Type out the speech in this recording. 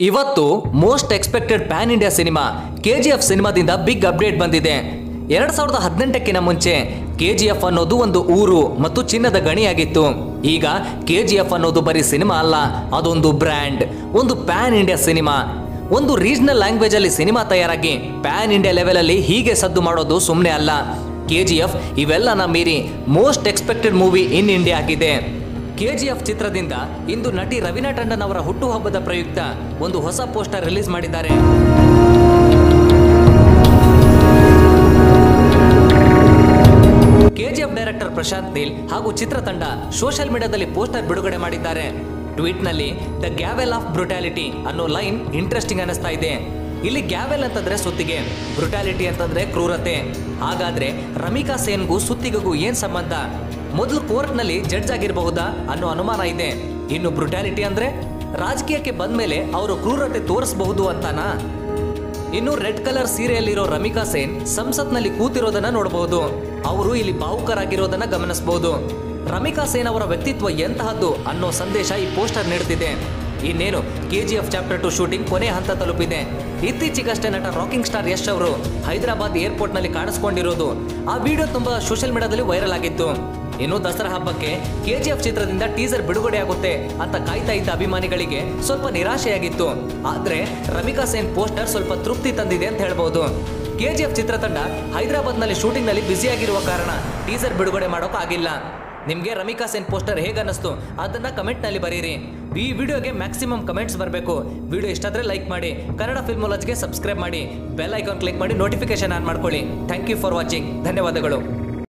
ಇವತ್ತು most expected pan India cinema K G F ಸಿನಿಮಾದಿಂದ big update ಬಂದಿದೆ ಎರಡ್ ಸಾವಿರದ ಹದಿನೆಂಟಕ್ಕಿಂತ ಮುಂಚೆ ಕೆ ಜಿ ಎಫ್ ಅನ್ನೋದು ಒಂದು ಊರು ಮತ್ತು ಚಿನ್ನದ ಗಣಿಯಾಗಿತ್ತು ಈಗ ಕೆ ಜಿ ಎಫ್ ಅನ್ನೋದು ಬರೀ ಸಿನಿಮಾ ಅಲ್ಲ ಅದೊಂದು ಬ್ರ್ಯಾಂಡ್ ಒಂದು ಪ್ಯಾನ್ ಇಂಡಿಯಾ ಸಿನಿಮಾ ಒಂದು ರೀಜನಲ್ ಲ್ಯಾಂಗ್ವೇಜ್ ಅಲ್ಲಿ ಸಿನಿಮಾ ತಯಾರಾಗಿ ಪ್ಯಾನ್ ಇಂಡಿಯಾ ಲೆವೆಲ್ ಅಲ್ಲಿ ಹೀಗೆ ಸದ್ದು ಮಾಡೋದು ಸುಮ್ಮನೆ ಅಲ್ಲ ಕೆ ಜಿ ಎಫ್ ಇವೆಲ್ಲನ ಮೀರಿ most expected movie in India ಆಗಿದೆ ಕೆಜಿಎಫ್ ಚಿತ್ರದಿಂದ ಇಂದು ನಟಿ ರವೀನಾ ಟಂಡನ್ ಅವರ ಹುಟ್ಟುಹಬ್ಬದ ಪ್ರಯುಕ್ತ ಒಂದು ಹೊಸ ಪೋಸ್ಟರ್ ರಿಲೀಸ್ ಮಾಡಿದ್ದಾರೆ ಕೆಜಿಎಫ್ ಡೈರೆಕ್ಟರ್ ಪ್ರಶಾಂತ್ ನೀಲ್ ಹಾಗೂ ಚಿತ್ರತಂಡ ಸೋಷಿಯಲ್ ಮೀಡಿಯಾದಲ್ಲಿ ಪೋಸ್ಟರ್ ಬಿಡುಗಡೆ ಮಾಡಿದ್ದಾರೆ ಟ್ವೀಟ್ ನಲ್ಲಿ ದ ಗ್ಯಾವೆಲ್ ಆಫ್ ಬ್ರುಟಾಲಿಟಿ ಅನ್ನೋ ಲೈನ್ ಇಂಟ್ರೆಸ್ಟಿಂಗ್ ಅನಿಸ್ತಾ ಇದೆ ಇಲ್ಲಿ ಗ್ಯಾವೆಲ್ ಅಂತಂದ್ರೆ ಸುತ್ತಿಗೆ ಬ್ರುಟಾಲಿಟಿ ಅಂತಂದ್ರೆ ಕ್ರೂರತೆ ಹಾಗಾದ್ರೆ ರಮಿಕಾ ಸೇನ್ಗೂ ಸುತ್ತಿಗೆಗೂ ಏನ್ ಸಂಬಂಧ ಮೊದಲು ಕೋರ್ಟ್ನಲ್ಲಿ ಜಡ್ಜ್ ಆಗಿರಬಹುದಾ ಅನ್ನೋ ಅನುಮಾನ ಇದೆ ಇನ್ನು ಬ್ರುಟಾಲಿಟಿ ಅಂದ್ರೆ ರಾಜಕೀಯಕ್ಕೆ ಬಂದ್ಮೇಲೆ ಅವರು ಕ್ರೂರತೆ ತೋರಿಸಬಹುದು ಅಂತಾನಾ ಇನ್ನು ರೆಡ್ ಕಲರ್ ಸೀರೆಯಲ್ಲಿರೋ ರಮಿಕಾ ಸೇನ್ ಸಂಸತ್ನಲ್ಲಿ ಕೂತಿರೋದನ್ನ ನೋಡಬಹುದು ಅವರು ಇಲ್ಲಿ ಭಾವುಕರಾಗಿರೋದನ್ನ ಗಮನಿಸಬಹುದು ರಮಿಕಾ ಸೇನ್ ಅವರ ವ್ಯಕ್ತಿತ್ವ ಎಂತಹದ್ದು ಅನ್ನೋ ಸಂದೇಶ ಈ ಪೋಸ್ಟರ್ ನೀಡುತ್ತಿದೆ ಇನ್ನೇನು ಕೆಜಿಎಫ್ ಚಾಪ್ಟರ್ ಟು ಶೂಟಿಂಗ್ ಕೊನೆ ಹಂತ ತಲುಪಿದೆ ಇತ್ತೀಚೆಗಷ್ಟೇ ನಟ ರಾಕಿಂಗ್ ಸ್ಟಾರ್ ಯಶ್ ಅವರು ಹೈದರಾಬಾದ್ ಏರ್ಪೋರ್ಟ್ ನಲ್ಲಿ ಕಾಣಿಸ್ಕೊಂಡಿರೋದು ಆ ವಿಡಿಯೋ ತುಂಬಾ ಸೋಷಿಯಲ್ ಮೀಡಿಯಾದಲ್ಲಿ ವೈರಲ್ ಆಗಿತ್ತು ಇನ್ನು ದಸರಾ ಹಬ್ಬಕ್ಕೆ ಕೆಜಿಎಫ್ ಚಿತ್ರದಿಂದ ಟೀಸರ್ ಬಿಡುಗಡೆಯಾಗುತ್ತೆ ಅಂತ ಕಾಯ್ತಾ ಇದ್ದ ಅಭಿಮಾನಿಗಳಿಗೆ ಸ್ವಲ್ಪ ನಿರಾಶೆಯಾಗಿತ್ತು ಆದ್ರೆ ರಮಿಕಾ ಸೇನ್ ಪೋಸ್ಟರ್ ಸ್ವಲ್ಪ ತೃಪ್ತಿ ತಂದಿದೆ ಅಂತ ಹೇಳ್ಬಹುದು ಕೆಜಿಎಫ್ ಚಿತ್ರತಂಡ ಹೈದರಾಬಾದ್ ನಲ್ಲಿ ಶೂಟಿಂಗ್ ನಲ್ಲಿ ಬ್ಯುಸಿಯಾಗಿರುವ ಕಾರಣ ಟೀಸರ್ ಬಿಡುಗಡೆ ಮಾಡೋಕ್ ಆಗಿಲ್ಲ ನಿಮ್ಗೆ ರಮಿಕಾ ಸೇನ್ ಪೋಸ್ಟರ್ ಹೇಗನ್ನಿಸ್ತು ಅದನ್ನ ಕಮೆಂಟ್ ನಲ್ಲಿ ಬರೀರಿ ಈ ವಿಡಿಯೋಗೆ ಮ್ಯಾಕ್ಸಿಮಮ್ ಕಮೆಂಟ್ಸ್ ಬರಬೇಕು ವಿಡಿಯೋ ಇಷ್ಟ ಆದ್ರೆ ಲೈಕ್ ಮಾಡಿ ಕನ್ನಡ ಫಿಲ್ಮ್ ಗೆ ಸಬ್ಸ್ಕ್ರೈಬ್ ಮಾಡಿ ಬೆಲ್ ಐಕಾನ್ ಕ್ಲಿಕ್ ಮಾಡಿ ನೋಟಿಫಿಕೇಶನ್ ಆನ್ ಮಾಡ್ಕೊಳ್ಳಿ ಥ್ಯಾಂಕ್ ಯು ಫಾರ್ ವಾಚಿಂಗ್ ಧನ್ಯವಾದಗಳು